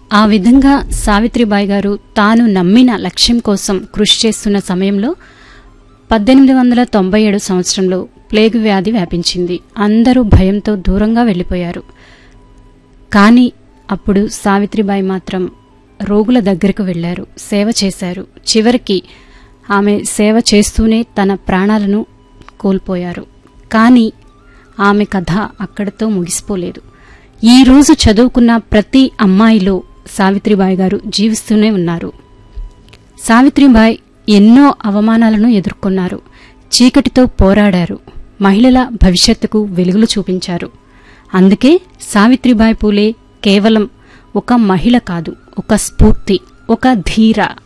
ఆ విధంగా సావిత్రిబాయి గారు తాను నమ్మిన లక్ష్యం కోసం కృషి చేస్తున్న సమయంలో పద్దెనిమిది వందల తొంభై ఏడు సంవత్సరంలో ప్లేగు వ్యాధి వ్యాపించింది అందరూ భయంతో దూరంగా వెళ్ళిపోయారు కానీ అప్పుడు సావిత్రిబాయి మాత్రం రోగుల దగ్గరకు వెళ్లారు సేవ చేశారు చివరికి ఆమె సేవ చేస్తూనే తన ప్రాణాలను కోల్పోయారు కానీ ఆమె కథ అక్కడితో ముగిసిపోలేదు ఈ రోజు చదువుకున్న ప్రతి అమ్మాయిలో సావిత్రిబాయి గారు జీవిస్తూనే ఉన్నారు సావిత్రిబాయి ఎన్నో అవమానాలను ఎదుర్కొన్నారు చీకటితో పోరాడారు మహిళల భవిష్యత్తుకు వెలుగులు చూపించారు అందుకే సావిత్రిబాయి పూలే కేవలం ఒక మహిళ కాదు ఒక స్ఫూర్తి ఒక ధీర